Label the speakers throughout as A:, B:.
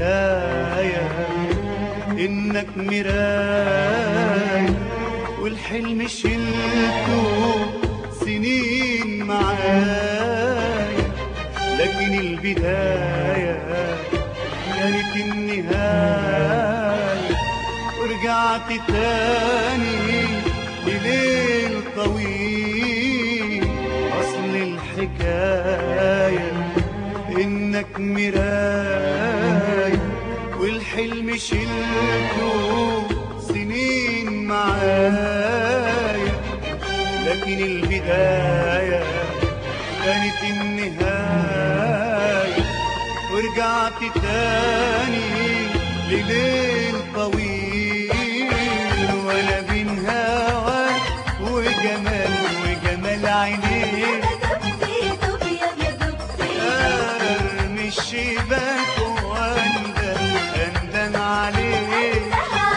A: البداية إنك مراية والحلم شلته سنين معايا لكن البداية كانت النهاية ورجعت تاني لليل طويل أصل الحكاية إنك مراية والحلم شلته سنين معايا لكن البداية كانت النهاية ورجعت تاني لليل طويل وانا بين هواك وجمال وجمال عينيك ارمي الشباك واندم اندم عليك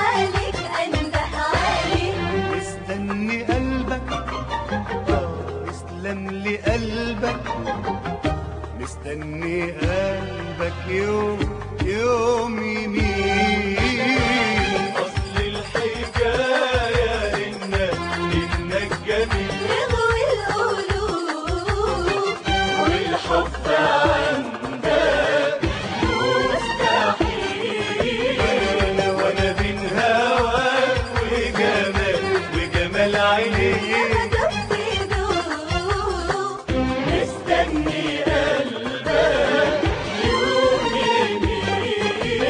A: مستني قلبك آه، يسلم لي قلبك مستني قلبك يوم يوم يمين
B: أصل الحكاية إنك إنك جميل والحب عندك مستحيل
A: انا وانا بين هواك وجمال وجمال عينيك
B: مستني قلبك يوم يميل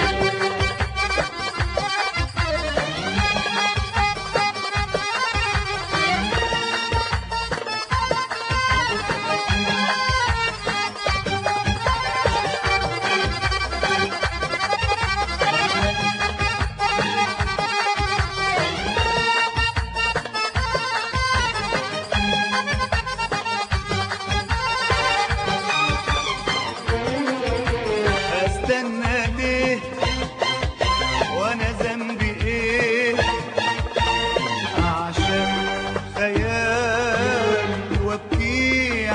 A: استنى ليه وانا ذنبي ايه عشان خيال وابكي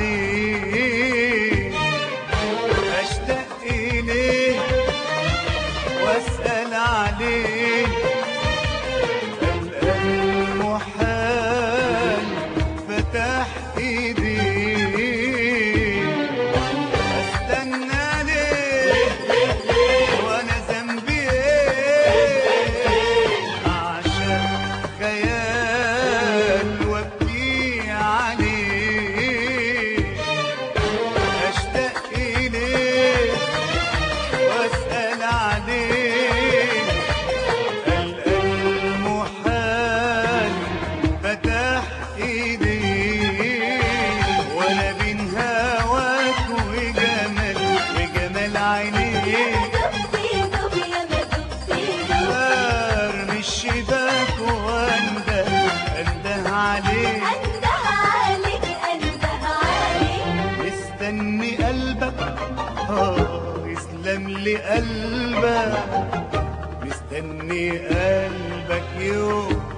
A: عليه اشتاق اليه واسال عليه القى المحال فتح ايديه استنى ليه وانا ذنبي ايه عشان خيال وابكي عليه اشتاق اليه واسال عليه القى المحال فتح ايديه وانا بين هواك وجمال وجمال عينيك ارمي الشباك وانده انده عليك مستني قلبك اه يسلم لي قلبك مستني قلبك يوم